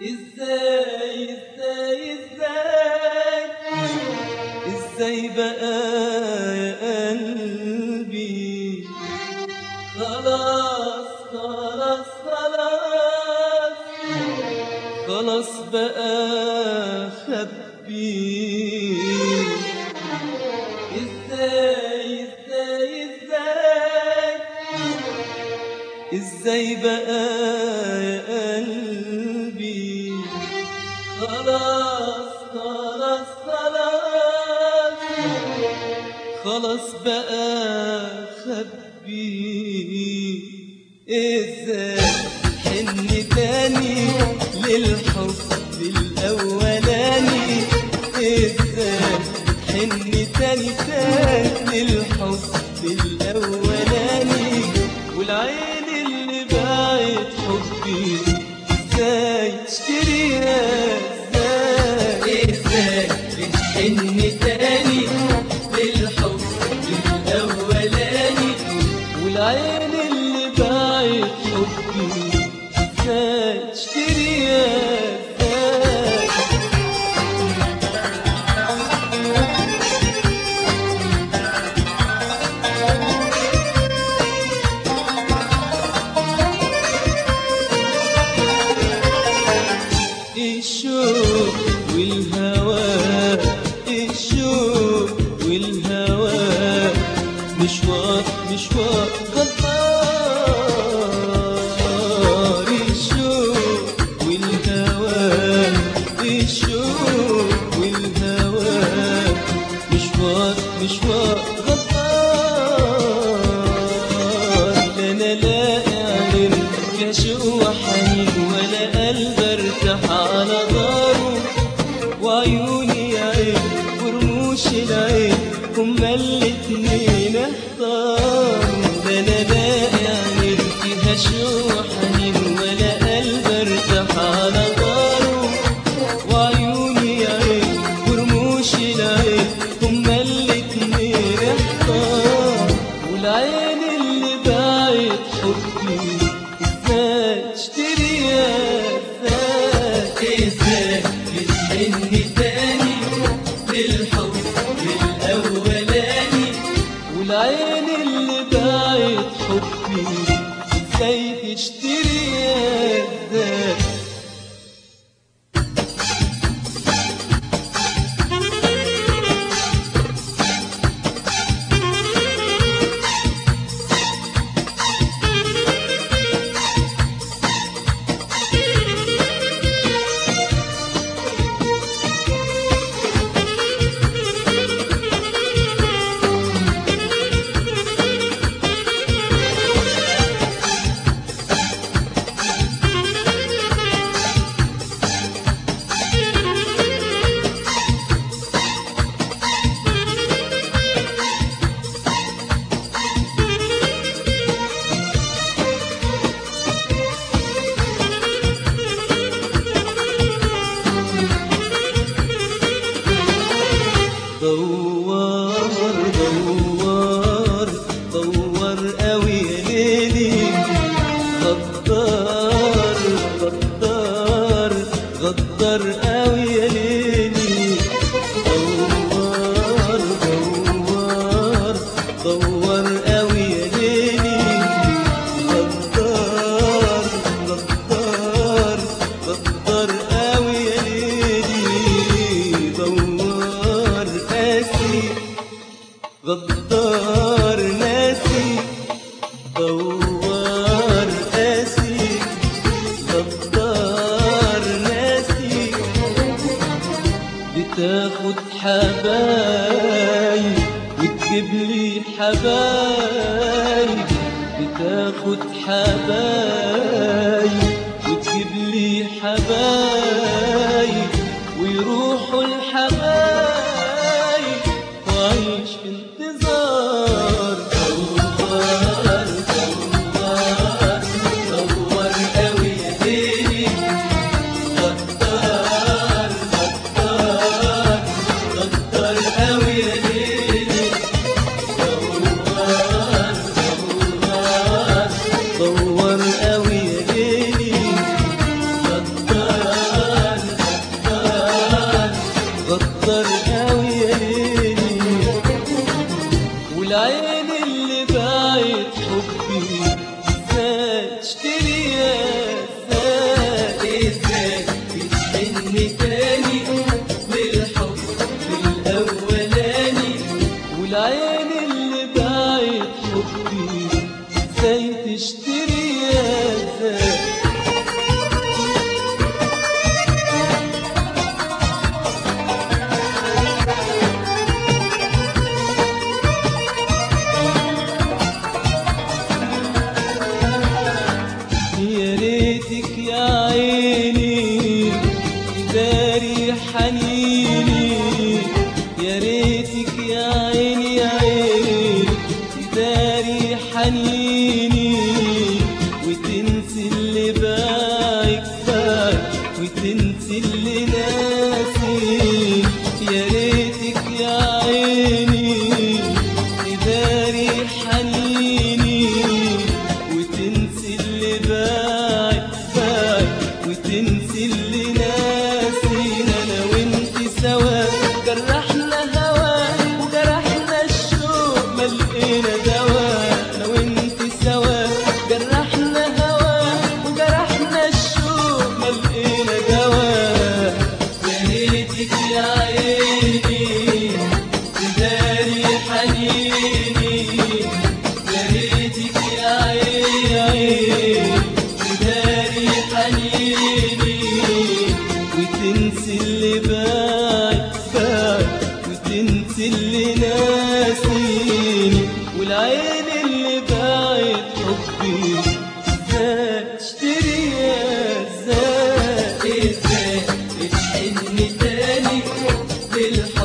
ازاي ازاي ازاي ازاي بقى يا قلبي خلاص خلاص خلاص خلاص بقى خبي ازاي ازاي ازاي ازاي بقى يا قلبي خلاص خلاص خلاص خلاص بقى خبي ازاي حن تاني للحب الاولاني ازاي حن تاني تاني للحب الاولاني والعين اللي باعت حبي ازاي تشتريها ازاي ازاي بتحن تاني للحب الاولاني والعين اللي باعت حبي ازاي تشتريها ازاي الشوق والهوى الشوق والهوى مشوار مشوار غدار الشوق والهوى الشوق والهوى مشوار مشوار غدار لا انا لاقي عين لا شوق وحنين ولا قلب ارتاح على داره وعيوني عين ورموش العين هما الاتنين اختاروا لا انا لاقي عين فيها شوق وحنين ولا قلب ارتاح على داره وعيوني عين ورموش العين هما الاتنين اختار والعين اللي باعت حبي ازاي تشتريها ازاي ازاي بتحن تاني للحب الاولاني والعين اللي باعت حبي ازاي تشتريها ازاي دور دور دور قوي يا ليلي غدار غدار غدار قوي يا ليلي دور دور دور قوي يا ليلي غدار غدار غدار قوي يا ليلي دور قاسي غدار ناسي دوار قاسي غدار ناسي بتاخد حبايب وتجيب لي حبايب بتاخد حبايب وتجيب لي حبايب ويروحوا الحبايب وعيش في انتظار دوار دوار دوار قوي يا ليلي غدار غدار غدار قوي يا ليلي دوار دوار دوار قوي يا ليلي غدار بتحن تاني للحب الأولاني والعين اللي باعت حبي ازاي تشتريها ازاي يا ريتك يا عيني داري حنيني يا ريتك يا عيني يا عيني داري حنيني وتنسي اللي باعك باعك وتنسي اللي ناسي يا ريتك يا عيني داري حنيني وتنسي اللي باعك باعك وتنسي اللي ناسينا انا وانت سوا جرحنا هوا وجرحنا الشوق ما لقينا دواء انا وانت سوا جرحنا هوا وجرحنا الشوق ما لقينا دواء يا ريتك يا عيني تداري حنيني يا ريتك يا عيني تداري حنيني وتنسي اللي باعك باعك وتنسي اللي ناسيني والعين اللي باعت حبي ازاي تشتريها ازاي ازاي تحن تاني للحب